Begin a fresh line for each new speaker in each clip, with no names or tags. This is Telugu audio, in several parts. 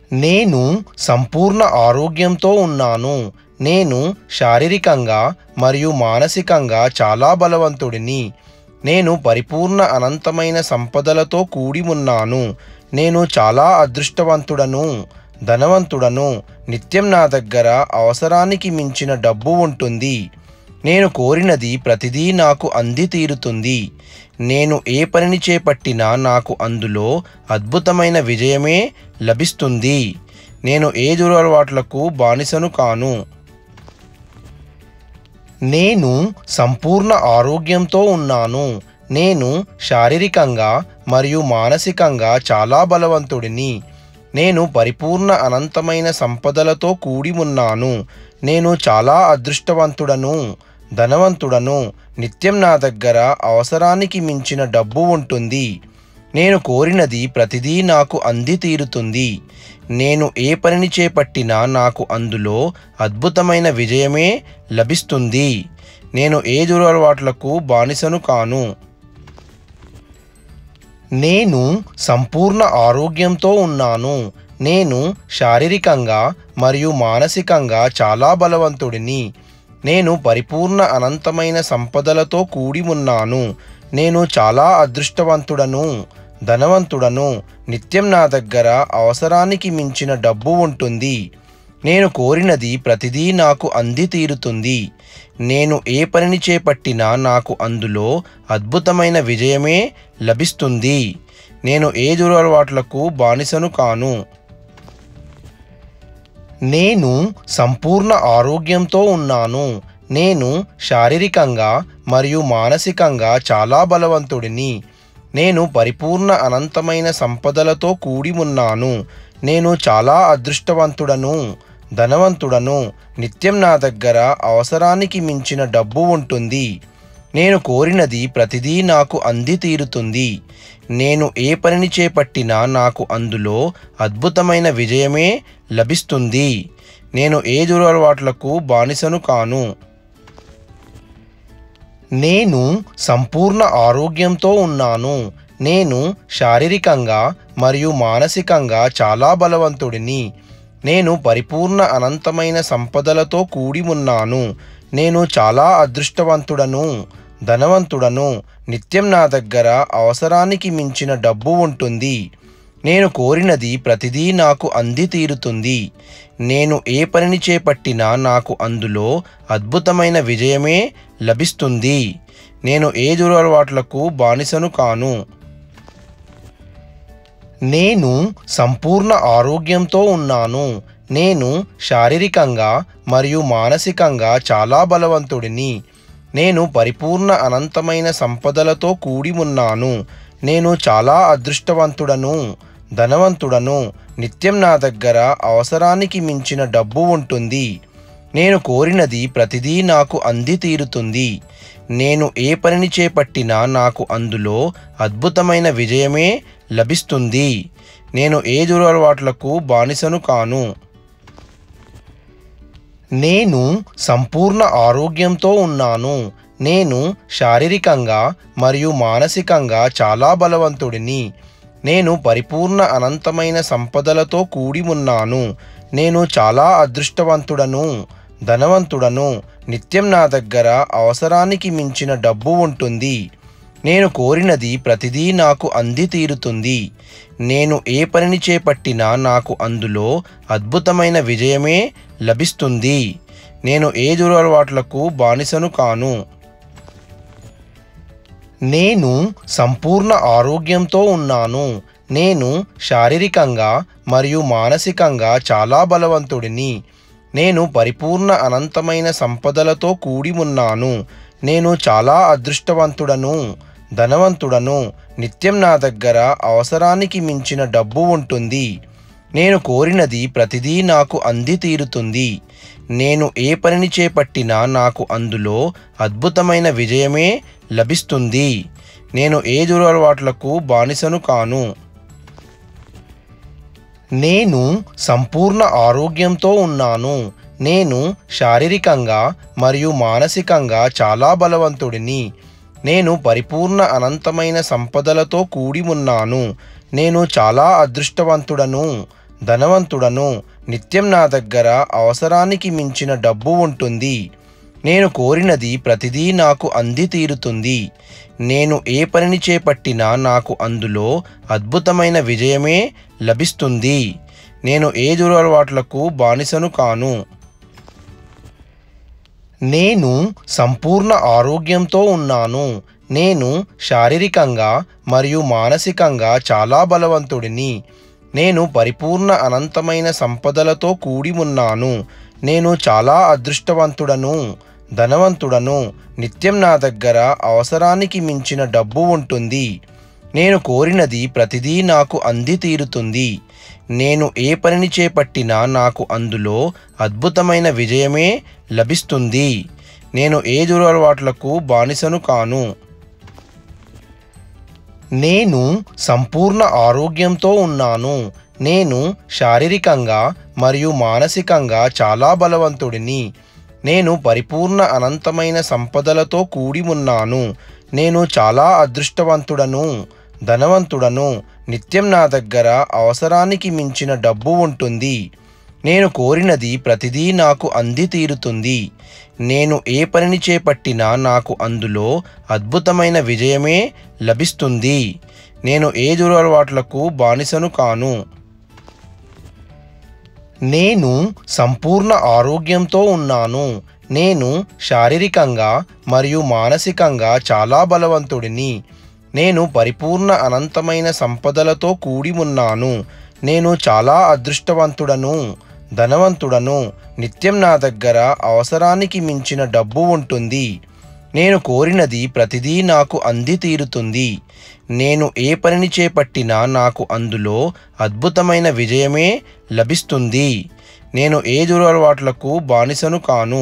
నేను సంపూర్ణ ఆరోగ్యంతో ఉన్నాను నేను శారీరకంగా మరియు మానసికంగా చాలా బలవంతుడిని నేను పరిపూర్ణ అనంతమైన సంపదలతో కూడి ఉన్నాను నేను చాలా అదృష్టవంతుడను ధనవంతుడను నిత్యం నా దగ్గర అవసరానికి మించిన డబ్బు ఉంటుంది నేను కోరినది ప్రతిదీ నాకు అంది తీరుతుంది నేను ఏ పనిని చేపట్టినా నాకు అందులో అద్భుతమైన విజయమే లభిస్తుంది నేను ఏ దురలవాట్లకు బానిసను కాను నేను సంపూర్ణ ఆరోగ్యంతో ఉన్నాను నేను శారీరకంగా మరియు మానసికంగా చాలా బలవంతుడిని నేను పరిపూర్ణ అనంతమైన సంపదలతో కూడి ఉన్నాను నేను చాలా అదృష్టవంతుడను ధనవంతుడను నిత్యం నా దగ్గర అవసరానికి మించిన డబ్బు ఉంటుంది నేను కోరినది ప్రతిదీ నాకు అంది తీరుతుంది నేను ఏ పనిని చేపట్టినా నాకు అందులో అద్భుతమైన విజయమే లభిస్తుంది నేను ఏ దురలవాట్లకు బానిసను కాను నేను సంపూర్ణ ఆరోగ్యంతో ఉన్నాను నేను శారీరకంగా మరియు మానసికంగా చాలా బలవంతుడిని నేను పరిపూర్ణ అనంతమైన సంపదలతో కూడి ఉన్నాను నేను చాలా అదృష్టవంతుడను ధనవంతుడను నిత్యం నా దగ్గర అవసరానికి మించిన డబ్బు ఉంటుంది నేను కోరినది ప్రతిదీ నాకు అంది తీరుతుంది నేను ఏ పనిని చేపట్టినా నాకు అందులో అద్భుతమైన విజయమే లభిస్తుంది నేను ఏ దురలవాట్లకు బానిసను కాను నేను సంపూర్ణ ఆరోగ్యంతో ఉన్నాను నేను శారీరకంగా మరియు మానసికంగా చాలా బలవంతుడిని నేను పరిపూర్ణ అనంతమైన సంపదలతో కూడి ఉన్నాను నేను చాలా అదృష్టవంతుడను ధనవంతుడను నిత్యం నా దగ్గర అవసరానికి మించిన డబ్బు ఉంటుంది నేను కోరినది ప్రతిదీ నాకు అంది తీరుతుంది నేను ఏ పనిని చేపట్టినా నాకు అందులో అద్భుతమైన విజయమే లభిస్తుంది నేను ఏ దురలవాట్లకు బానిసను కాను నేను సంపూర్ణ ఆరోగ్యంతో ఉన్నాను నేను శారీరకంగా మరియు మానసికంగా చాలా బలవంతుడిని నేను పరిపూర్ణ అనంతమైన సంపదలతో కూడి ఉన్నాను నేను చాలా అదృష్టవంతుడను ధనవంతుడను నిత్యం నా దగ్గర అవసరానికి మించిన డబ్బు ఉంటుంది నేను కోరినది ప్రతిదీ నాకు అంది తీరుతుంది నేను ఏ పనిని చేపట్టినా నాకు అందులో అద్భుతమైన విజయమే లభిస్తుంది నేను ఏ దురలవాట్లకు బానిసను కాను నేను సంపూర్ణ ఆరోగ్యంతో ఉన్నాను నేను శారీరకంగా మరియు మానసికంగా చాలా బలవంతుడిని నేను పరిపూర్ణ అనంతమైన సంపదలతో కూడి ఉన్నాను నేను చాలా అదృష్టవంతుడను ధనవంతుడను నిత్యం నా దగ్గర అవసరానికి మించిన డబ్బు ఉంటుంది నేను కోరినది ప్రతిదీ నాకు అంది తీరుతుంది నేను ఏ పనిని చేపట్టినా నాకు అందులో అద్భుతమైన విజయమే లభిస్తుంది నేను ఏ దురలవాట్లకు బానిసను కాను నేను సంపూర్ణ ఆరోగ్యంతో ఉన్నాను నేను శారీరకంగా మరియు మానసికంగా చాలా బలవంతుడిని నేను పరిపూర్ణ అనంతమైన సంపదలతో కూడి ఉన్నాను నేను చాలా అదృష్టవంతుడను ధనవంతుడను నిత్యం నా దగ్గర అవసరానికి మించిన డబ్బు ఉంటుంది నేను కోరినది ప్రతిదీ నాకు అంది తీరుతుంది నేను ఏ పనిని చేపట్టినా నాకు అందులో అద్భుతమైన విజయమే లభిస్తుంది నేను ఏ దురలవాట్లకు బానిసను కాను నేను సంపూర్ణ ఆరోగ్యంతో ఉన్నాను నేను శారీరకంగా మరియు మానసికంగా చాలా బలవంతుడిని నేను పరిపూర్ణ అనంతమైన సంపదలతో కూడి ఉన్నాను నేను చాలా అదృష్టవంతుడను ధనవంతుడను నిత్యం నా దగ్గర అవసరానికి మించిన డబ్బు ఉంటుంది నేను కోరినది ప్రతిదీ నాకు అంది తీరుతుంది నేను ఏ పనిని చేపట్టినా నాకు అందులో అద్భుతమైన విజయమే లభిస్తుంది నేను ఏ దురలవాట్లకు బానిసను కాను నేను సంపూర్ణ ఆరోగ్యంతో ఉన్నాను నేను శారీరకంగా మరియు మానసికంగా చాలా బలవంతుడిని నేను పరిపూర్ణ అనంతమైన సంపదలతో కూడి ఉన్నాను నేను చాలా అదృష్టవంతుడను ధనవంతుడను నిత్యం నా దగ్గర అవసరానికి మించిన డబ్బు ఉంటుంది నేను కోరినది ప్రతిదీ నాకు అంది తీరుతుంది నేను ఏ పనిని చేపట్టినా నాకు అందులో అద్భుతమైన విజయమే లభిస్తుంది నేను ఏ దురలవాట్లకు బానిసను కాను నేను సంపూర్ణ ఆరోగ్యంతో ఉన్నాను నేను శారీరకంగా మరియు మానసికంగా చాలా బలవంతుడిని నేను పరిపూర్ణ అనంతమైన సంపదలతో కూడి ఉన్నాను నేను చాలా అదృష్టవంతుడను ధనవంతుడను నిత్యం నా దగ్గర అవసరానికి మించిన డబ్బు ఉంటుంది నేను కోరినది ప్రతిదీ నాకు అంది తీరుతుంది నేను ఏ పనిని చేపట్టినా నాకు అందులో అద్భుతమైన విజయమే లభిస్తుంది నేను ఏ దురలవాట్లకు బానిసను కాను నేను సంపూర్ణ ఆరోగ్యంతో ఉన్నాను నేను శారీరకంగా మరియు మానసికంగా చాలా బలవంతుడిని నేను పరిపూర్ణ అనంతమైన సంపదలతో కూడి ఉన్నాను నేను చాలా అదృష్టవంతుడను ధనవంతుడను నిత్యం నా దగ్గర అవసరానికి మించిన డబ్బు ఉంటుంది నేను కోరినది ప్రతిదీ నాకు అంది తీరుతుంది నేను ఏ పనిని చేపట్టినా నాకు అందులో అద్భుతమైన విజయమే లభిస్తుంది నేను ఏ దురలవాట్లకు బానిసను కాను నేను సంపూర్ణ ఆరోగ్యంతో ఉన్నాను నేను శారీరకంగా మరియు మానసికంగా చాలా బలవంతుడిని నేను పరిపూర్ణ అనంతమైన సంపదలతో కూడి ఉన్నాను నేను చాలా అదృష్టవంతుడను ధనవంతుడను నిత్యం నా దగ్గర అవసరానికి మించిన డబ్బు ఉంటుంది నేను కోరినది ప్రతిదీ నాకు అంది తీరుతుంది నేను ఏ పనిని చేపట్టినా నాకు అందులో అద్భుతమైన విజయమే లభిస్తుంది నేను ఏ దురలవాట్లకు బానిసను కాను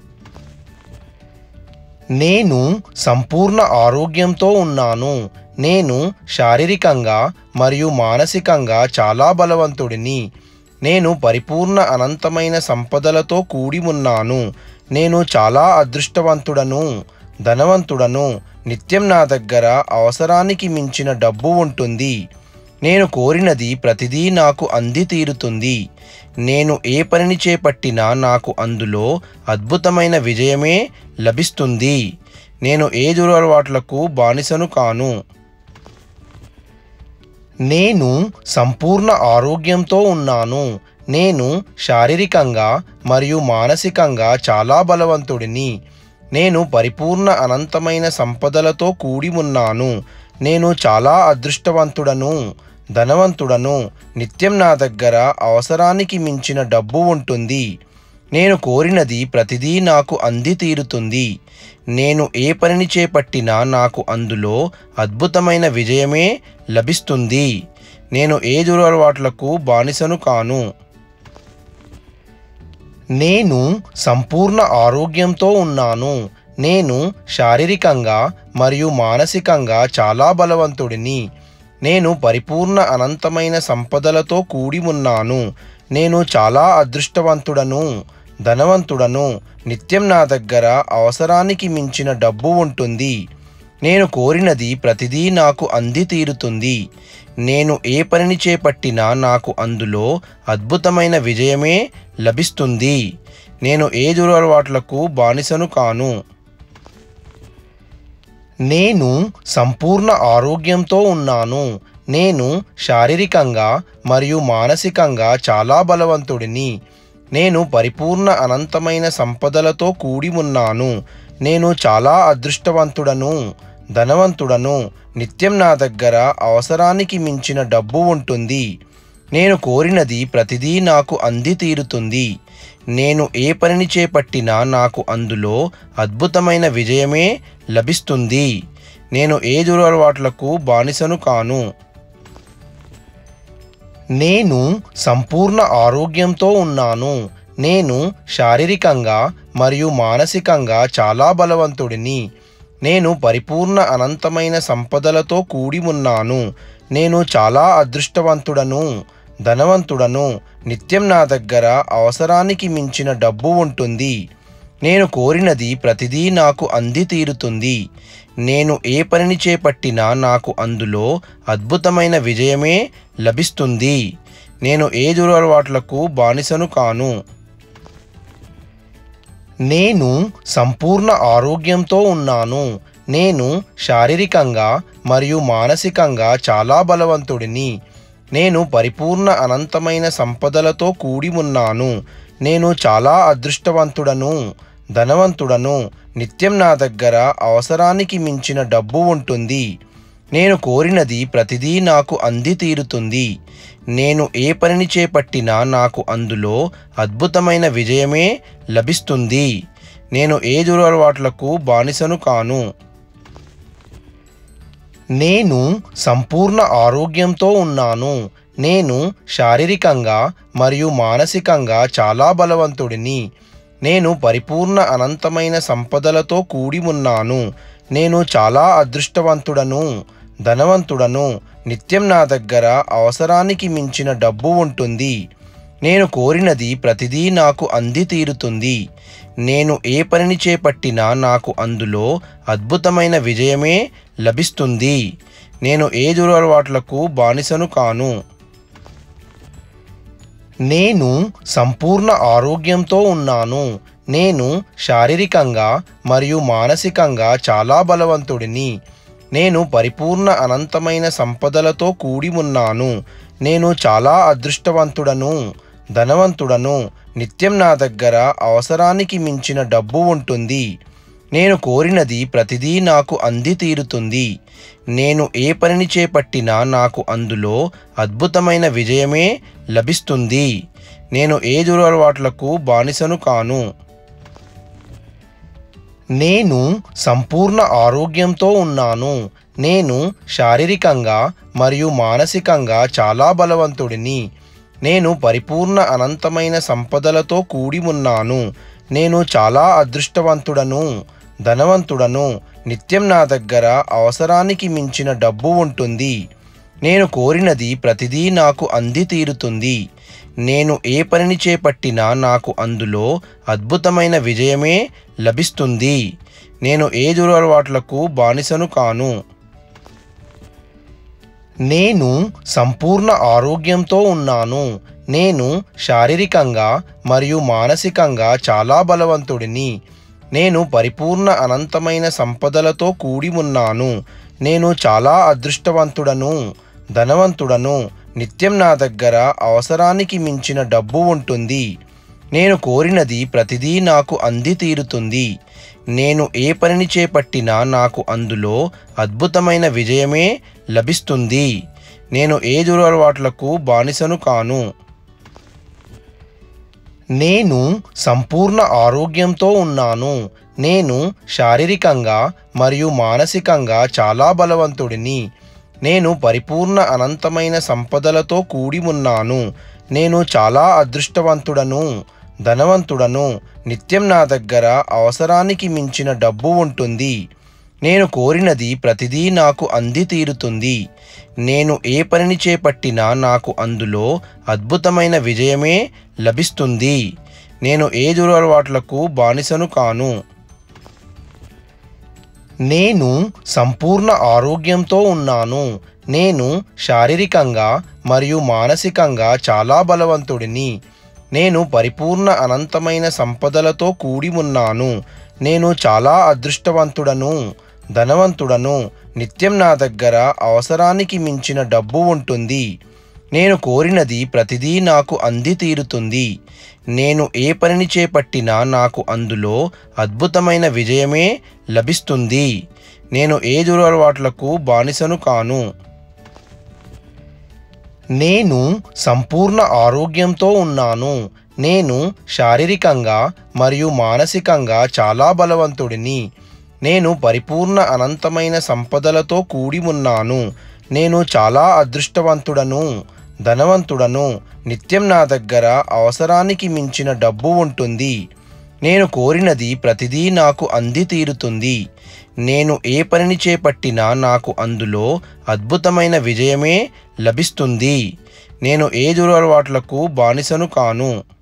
నేను సంపూర్ణ ఆరోగ్యంతో ఉన్నాను నేను శారీరకంగా మరియు మానసికంగా చాలా బలవంతుడిని నేను పరిపూర్ణ అనంతమైన సంపదలతో కూడి ఉన్నాను నేను చాలా అదృష్టవంతుడను ధనవంతుడను నిత్యం నా దగ్గర అవసరానికి మించిన డబ్బు ఉంటుంది నేను కోరినది ప్రతిదీ నాకు అంది తీరుతుంది నేను ఏ పనిని చేపట్టినా నాకు అందులో అద్భుతమైన విజయమే లభిస్తుంది నేను ఏ దురలవాట్లకు బానిసను కాను నేను సంపూర్ణ ఆరోగ్యంతో ఉన్నాను నేను శారీరకంగా మరియు మానసికంగా చాలా బలవంతుడిని నేను పరిపూర్ణ అనంతమైన సంపదలతో కూడి ఉన్నాను నేను చాలా అదృష్టవంతుడను ధనవంతుడను నిత్యం నా దగ్గర అవసరానికి మించిన డబ్బు ఉంటుంది నేను కోరినది ప్రతిదీ నాకు అంది తీరుతుంది నేను ఏ పనిని చేపట్టినా నాకు అందులో అద్భుతమైన విజయమే లభిస్తుంది నేను ఏ దురలవాట్లకు బానిసను కాను నేను సంపూర్ణ ఆరోగ్యంతో ఉన్నాను నేను శారీరకంగా మరియు మానసికంగా చాలా బలవంతుడిని నేను పరిపూర్ణ అనంతమైన సంపదలతో కూడి ఉన్నాను నేను చాలా అదృష్టవంతుడను ధనవంతుడను నిత్యం నా దగ్గర అవసరానికి మించిన డబ్బు ఉంటుంది నేను కోరినది ప్రతిదీ నాకు అంది తీరుతుంది నేను ఏ పనిని చేపట్టినా నాకు అందులో అద్భుతమైన విజయమే లభిస్తుంది నేను ఏ దురలవాట్లకు బానిసను కాను నేను సంపూర్ణ ఆరోగ్యంతో ఉన్నాను నేను శారీరకంగా మరియు మానసికంగా చాలా బలవంతుడిని నేను పరిపూర్ణ అనంతమైన సంపదలతో కూడి ఉన్నాను నేను చాలా అదృష్టవంతుడను ధనవంతుడను నిత్యం నా దగ్గర అవసరానికి మించిన డబ్బు ఉంటుంది నేను కోరినది ప్రతిదీ నాకు అంది తీరుతుంది నేను ఏ పనిని చేపట్టినా నాకు అందులో అద్భుతమైన విజయమే లభిస్తుంది నేను ఏ దురలవాట్లకు బానిసను కాను నేను సంపూర్ణ ఆరోగ్యంతో ఉన్నాను నేను శారీరకంగా మరియు మానసికంగా చాలా బలవంతుడిని నేను పరిపూర్ణ అనంతమైన సంపదలతో కూడి ఉన్నాను నేను చాలా అదృష్టవంతుడను ధనవంతుడను నిత్యం నా దగ్గర అవసరానికి మించిన డబ్బు ఉంటుంది నేను కోరినది ప్రతిదీ నాకు అంది తీరుతుంది నేను ఏ పనిని చేపట్టినా నాకు అందులో అద్భుతమైన విజయమే లభిస్తుంది నేను ఏ దురలవాట్లకు బానిసను కాను నేను సంపూర్ణ ఆరోగ్యంతో ఉన్నాను నేను శారీరకంగా మరియు మానసికంగా చాలా బలవంతుడిని నేను పరిపూర్ణ అనంతమైన సంపదలతో కూడి ఉన్నాను నేను చాలా అదృష్టవంతుడను ధనవంతుడను నిత్యం నా దగ్గర అవసరానికి మించిన డబ్బు ఉంటుంది నేను కోరినది ప్రతిదీ నాకు అంది తీరుతుంది నేను ఏ పనిని చేపట్టినా నాకు అందులో అద్భుతమైన విజయమే లభిస్తుంది నేను ఏ దురలవాట్లకు బానిసను కాను నేను సంపూర్ణ ఆరోగ్యంతో ఉన్నాను నేను శారీరకంగా మరియు మానసికంగా చాలా బలవంతుడిని నేను పరిపూర్ణ అనంతమైన సంపదలతో కూడి ఉన్నాను నేను చాలా అదృష్టవంతుడను ధనవంతుడను నిత్యం నా దగ్గర అవసరానికి మించిన డబ్బు ఉంటుంది నేను కోరినది ప్రతిదీ నాకు అంది తీరుతుంది నేను ఏ పనిని చేపట్టినా నాకు అందులో అద్భుతమైన విజయమే లభిస్తుంది నేను ఏ దురలవాట్లకు బానిసను కాను నేను సంపూర్ణ ఆరోగ్యంతో ఉన్నాను నేను శారీరకంగా మరియు మానసికంగా చాలా బలవంతుడిని నేను పరిపూర్ణ అనంతమైన సంపదలతో కూడి ఉన్నాను నేను చాలా అదృష్టవంతుడను ధనవంతుడను నిత్యం నా దగ్గర అవసరానికి మించిన డబ్బు ఉంటుంది నేను కోరినది ప్రతిదీ నాకు అంది తీరుతుంది నేను ఏ పనిని చేపట్టినా నాకు అందులో అద్భుతమైన విజయమే లభిస్తుంది నేను ఏ దురలవాట్లకు బానిసను కాను నేను సంపూర్ణ ఆరోగ్యంతో ఉన్నాను నేను శారీరకంగా మరియు మానసికంగా చాలా బలవంతుడిని నేను పరిపూర్ణ అనంతమైన సంపదలతో కూడి ఉన్నాను నేను చాలా అదృష్టవంతుడను ధనవంతుడను నిత్యం నా దగ్గర అవసరానికి మించిన డబ్బు ఉంటుంది నేను కోరినది ప్రతిదీ నాకు అంది తీరుతుంది నేను ఏ పనిని చేపట్టినా నాకు అందులో అద్భుతమైన విజయమే లభిస్తుంది నేను ఏ దురలవాట్లకు బానిసను కాను నేను సంపూర్ణ ఆరోగ్యంతో ఉన్నాను నేను శారీరకంగా మరియు మానసికంగా చాలా బలవంతుడిని నేను పరిపూర్ణ అనంతమైన సంపదలతో కూడి ఉన్నాను నేను చాలా అదృష్టవంతుడను ధనవంతుడను నిత్యం నా దగ్గర అవసరానికి మించిన డబ్బు ఉంటుంది నేను కోరినది ప్రతిదీ నాకు అంది తీరుతుంది నేను ఏ పనిని చేపట్టినా నాకు అందులో అద్భుతమైన విజయమే లభిస్తుంది నేను ఏ దురలవాట్లకు బానిసను కాను నేను సంపూర్ణ ఆరోగ్యంతో ఉన్నాను నేను శారీరకంగా మరియు మానసికంగా చాలా బలవంతుడిని నేను పరిపూర్ణ అనంతమైన సంపదలతో కూడి ఉన్నాను నేను చాలా అదృష్టవంతుడను ధనవంతుడను నిత్యం నా దగ్గర అవసరానికి మించిన డబ్బు ఉంటుంది నేను కోరినది ప్రతిదీ నాకు అంది తీరుతుంది నేను ఏ పనిని చేపట్టినా నాకు అందులో అద్భుతమైన విజయమే లభిస్తుంది నేను ఏ దురలవాట్లకు బానిసను కాను నేను సంపూర్ణ ఆరోగ్యంతో ఉన్నాను నేను శారీరకంగా మరియు మానసికంగా చాలా బలవంతుడిని నేను పరిపూర్ణ అనంతమైన సంపదలతో కూడి ఉన్నాను నేను చాలా అదృష్టవంతుడను ధనవంతుడను నిత్యం నా దగ్గర అవసరానికి మించిన డబ్బు ఉంటుంది నేను కోరినది ప్రతిదీ నాకు అంది తీరుతుంది నేను ఏ పనిని చేపట్టినా నాకు అందులో అద్భుతమైన విజయమే లభిస్తుంది నేను ఏ దురలవాట్లకు బానిసను కాను నేను సంపూర్ణ ఆరోగ్యంతో ఉన్నాను నేను శారీరకంగా మరియు మానసికంగా చాలా బలవంతుడిని నేను పరిపూర్ణ అనంతమైన సంపదలతో కూడి ఉన్నాను నేను చాలా అదృష్టవంతుడను ధనవంతుడను నిత్యం నా దగ్గర అవసరానికి మించిన డబ్బు ఉంటుంది నేను కోరినది ప్రతిదీ నాకు అంది తీరుతుంది నేను ఏ పనిని చేపట్టినా నాకు అందులో అద్భుతమైన విజయమే లభిస్తుంది నేను ఏ దురలవాట్లకు బానిసను కాను